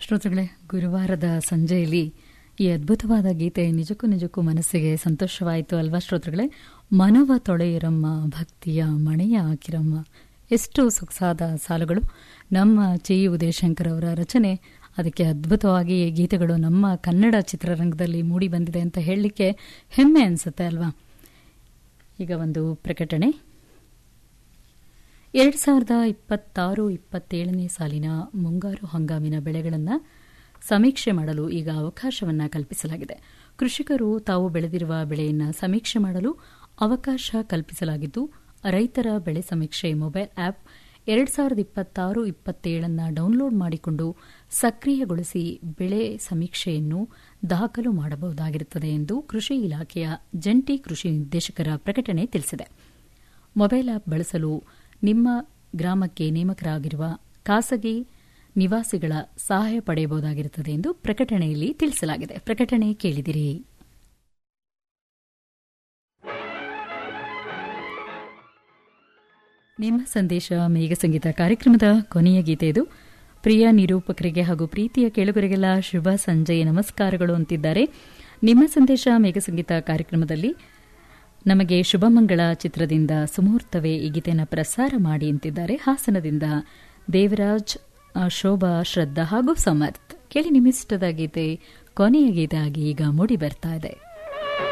ಶ್ರೋತೃಗಳೇ ಗುರುವಾರದ ಸಂಜೆಯಲ್ಲಿ ಈ ಅದ್ಭುತವಾದ ಗೀತೆ ನಿಜಕ್ಕೂ ನಿಜಕ್ಕೂ ಮನಸ್ಸಿಗೆ ಸಂತೋಷವಾಯಿತು ಅಲ್ವಾ ಶ್ರೋತೃಗಳೇ ಮನವ ತೊಳೆಯಿರಮ್ಮ ಭಕ್ತಿಯ ಮಣೆಯ ಹಾಕಿರಮ್ಮ ಎಷ್ಟು ಸೊಗಸಾದ ಸಾಲುಗಳು ನಮ್ಮ ಚಿ ಉದಯಶಂಕರ್ ಅವರ ರಚನೆ ಅದಕ್ಕೆ ಅದ್ಭುತವಾಗಿ ಈ ಗೀತೆಗಳು ನಮ್ಮ ಕನ್ನಡ ಚಿತ್ರರಂಗದಲ್ಲಿ ಮೂಡಿ ಬಂದಿದೆ ಅಂತ ಹೇಳಲಿಕ್ಕೆ ಹೆಮ್ಮೆ ಅನಿಸುತ್ತೆ ಅಲ್ವಾ ಈಗ ಒಂದು ಪ್ರಕಟಣೆ ಎರಡು ಸಾವಿರದ ಇಪ್ಪತ್ತಾರು ಇಪ್ಪತ್ತೇಳನೇ ಸಾಲಿನ ಮುಂಗಾರು ಹಂಗಾಮಿನ ಬೆಳೆಗಳನ್ನು ಸಮೀಕ್ಷೆ ಮಾಡಲು ಈಗ ಅವಕಾಶವನ್ನು ಕಲ್ಪಿಸಲಾಗಿದೆ ಕೃಷಿಕರು ತಾವು ಬೆಳೆದಿರುವ ಬೆಳೆಯನ್ನು ಸಮೀಕ್ಷೆ ಮಾಡಲು ಅವಕಾಶ ಕಲ್ಪಿಸಲಾಗಿದ್ದು ರೈತರ ಬೆಳೆ ಸಮೀಕ್ಷೆ ಮೊಬೈಲ್ ಆಪ್ ಎರಡು ಸಾವಿರದ ಇಪ್ಪತ್ತಾರು ಇಪ್ಪತ್ತೇಳನ್ನು ಡೌನ್ಲೋಡ್ ಮಾಡಿಕೊಂಡು ಸಕ್ರಿಯಗೊಳಿಸಿ ಬೆಳೆ ಸಮೀಕ್ಷೆಯನ್ನು ದಾಖಲು ಮಾಡಬಹುದಾಗಿರುತ್ತದೆ ಎಂದು ಕೃಷಿ ಇಲಾಖೆಯ ಜಂಟಿ ಕೃಷಿ ನಿರ್ದೇಶಕರ ಪ್ರಕಟಣೆ ತಿಳಿಸಿದೆ ಮೊಬೈಲ್ ಆಪ್ ಬಳಸಲು ನಿಮ್ಮ ಗ್ರಾಮಕ್ಕೆ ನೇಮಕರಾಗಿರುವ ಖಾಸಗಿ ನಿವಾಸಿಗಳ ಸಹಾಯ ಪಡೆಯಬಹುದಾಗಿರುತ್ತದೆ ಎಂದು ಪ್ರಕಟಣೆಯಲ್ಲಿ ತಿಳಿಸಲಾಗಿದೆ ಪ್ರಕಟಣೆ ಕೇಳಿದಿರಿ ನಿಮ್ಮ ಸಂದೇಶ ಮೇಘ ಸಂಗೀತ ಕಾರ್ಯಕ್ರಮದ ಕೊನೆಯ ಗೀತೆ ಇದು ಪ್ರಿಯ ನಿರೂಪಕರಿಗೆ ಹಾಗೂ ಪ್ರೀತಿಯ ಕೇಳುಗರಿಗೆಲ್ಲ ಶುಭ ಸಂಜೆಯ ನಮಸ್ಕಾರಗಳು ಅಂತಿದ್ದಾರೆ ನಿಮ್ಮ ಸಂದೇಶ ಮೇಘ ಸಂಗೀತ ಕಾರ್ಯಕ್ರಮದಲ್ಲಿ ನಮಗೆ ಶುಭಮಂಗಳ ಚಿತ್ರದಿಂದ ಸುಮುಹೂರ್ತವೇ ಈ ಗೀತೆಯನ್ನು ಪ್ರಸಾರ ಮಾಡಿ ಅಂತಿದ್ದಾರೆ ಹಾಸನದಿಂದ ದೇವರಾಜ್ ಶೋಭಾ ಶ್ರದ್ಧಾ ಹಾಗೂ ಸಮರ್ಥ್ ಕೇಳಿ ನಿಮ್ಮಿಷ್ಟದ ಗೀತೆ ಕೊನೆಯ ಗೀತೆ ಆಗಿ ಈಗ ಮೂಡಿ ಬರ್ತಾ ಇದೆ